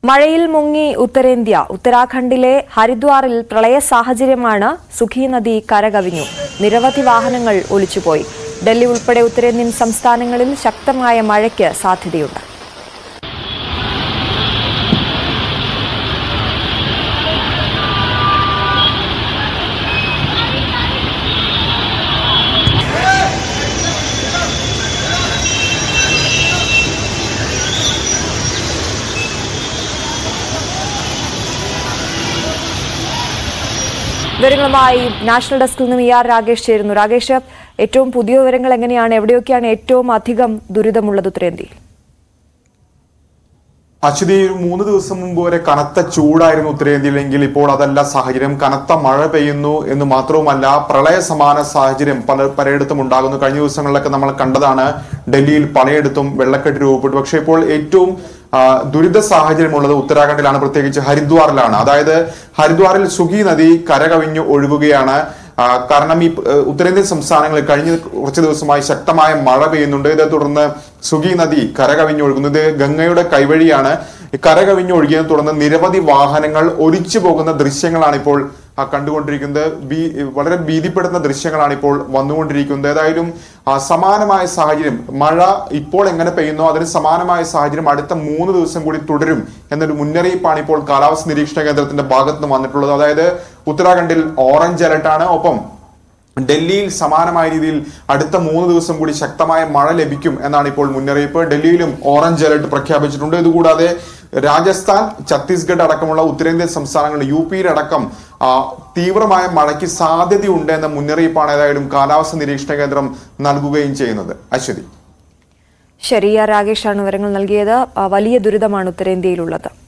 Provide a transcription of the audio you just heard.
മഴയിൽ മുങ്ങി ഉത്തരേന്ത്യ ഉത്തരാഖണ്ഡിലെ ഹരിദ്വാറിൽ പ്രളയ സാഹചര്യമാണ് സുഖി നദി കരകവിഞ്ഞു നിരവധി വാഹനങ്ങൾ ഒലിച്ചുപോയി ഡൽഹി ഉൾപ്പെടെ ഉത്തരേന്ത്യൻ സംസ്ഥാനങ്ങളിൽ ശക്തമായ മഴയ്ക്ക് സാധ്യതയുണ്ട് വിവരങ്ങളുമായി നാഷണൽ ഡെസ്കിൽ നിന്നും ഇ ആർ രാകേഷ് ചേരുന്നു രാകേഷ് ഏറ്റവും പുതിയ വിവരങ്ങൾ എങ്ങനെയാണ് എവിടെയൊക്കെയാണ് ഏറ്റവും അധികം ദുരിതമുള്ളത് ഉത്തരേന്ത്യയിൽ അശ്വതി ഒരു മൂന്ന് ദിവസം മുമ്പ് വരെ കനത്ത ചൂടായിരുന്നു ഉത്തരേന്ത്യയിലെങ്കിൽ ഇപ്പോൾ അതല്ല സാഹചര്യം കനത്ത മഴ പെയ്യുന്നു എന്ന് മാത്രവുമല്ല പ്രളയ സമാന സാഹചര്യം പല പലയിടത്തും ഉണ്ടാകുന്നു കഴിഞ്ഞ ദിവസങ്ങളിലൊക്കെ നമ്മൾ കണ്ടതാണ് ഡൽഹിയിൽ പലയിടത്തും വെള്ളക്കെട്ട് രൂപപ്പെട്ടു പക്ഷേ ഇപ്പോൾ ഏറ്റവും ആ, ദുരിത സാഹചര്യമുള്ളത് ഉത്തരാഖണ്ഡിലാണ് പ്രത്യേകിച്ച് ഹരിദ്വാറിലാണ് അതായത് ഹരിദ്വാറിൽ സുഖി നദി കരകവിഞ്ഞു ഒഴുകുകയാണ് ആ, കാരണം ഈ ഏഹ്, ഉത്തരേന്ത്യൻ സംസ്ഥാനങ്ങളിൽ കഴിഞ്ഞ കുറച്ച് ദിവസമായി ശക്തമായ മഴ പെയ്യുന്നുണ്ട് ഇതേ തുടർന്ന് സുഗി നദി കരകവിഞ്ഞൊഴുകുന്നു ഇത് ഗംഗയുടെ കൈവഴിയാണ് ഈ കരകവിഞ്ഞൊഴുകിയതിനെ തുടർന്ന് നിരവധി വാഹനങ്ങൾ ഒലിച്ചു പോകുന്ന ദൃശ്യങ്ങളാണ് ഇപ്പോൾ ആ, കണ്ടുകൊണ്ടിരിക്കുന്നത് ഭീ- വളരെ ഭീതിപ്പെടുത്തുന്ന ദൃശ്യങ്ങളാണ് ഇപ്പോൾ വന്നുകൊണ്ടിരിക്കുന്നത് ഏതായാലും ആ, സമാനമായ സാഹചര്യം മഴ ഇപ്പോൾ എങ്ങനെ പെയ്യുന്നോ അതിന് സമാനമായ സാഹചര്യം അടുത്ത മൂന്ന് ദിവസം കൂടി തുടരും എന്നൊരു മുന്നറിയിപ്പാണ് ഇപ്പോൾ കാലാവസ്ഥ നിരീക്ഷണ കേന്ദ്രത്തിന്റെ ഭാഗത്ത് നിന്ന് വന്നിട്ടുള്ളത് അതായത് ഉത്തരാഖണ്ഡിൽ ഓറഞ്ച് അലർട്ടാണ് ഒപ്പം ഡൽഹിയിൽ സമാനമായ രീതിയിൽ അടുത്ത മൂന്ന് ദിവസം കൂടി ശക്തമായ മഴ ലഭിക്കും എന്നാണ് ഇപ്പോൾ മുന്നറിയിപ്പ് ഡൽഹിയിലും ഓറഞ്ച് അലർട്ട് പ്രഖ്യാപിച്ചിട്ടുണ്ട് ഇതുകൂടാതെ രാജസ്ഥാൻ ഛത്തീസ്ഗഡ് അടക്കമുള്ള ഉത്തരേന്ത്യൻ സംസ്ഥാനങ്ങളിൽ യു പിയിലടക്കം ആ, തീവ്രമായ മഴയ്ക്ക് സാധ്യതയുണ്ട് എന്ന മുന്നറിയിപ്പാണ് ഏതായാലും കാലാവസ്ഥ നിരീക്ഷണ കേന്ദ്രം നൽകുകയും ചെയ്യുന്നത് അശ്വതി ശരി ഇ ആർ രാകേഷാണ് വിവരങ്ങൾ നൽകിയത് ആ, വലിയ ദുരിതമാണ് ഉത്തരേന്ത്യയിലുള്ളത്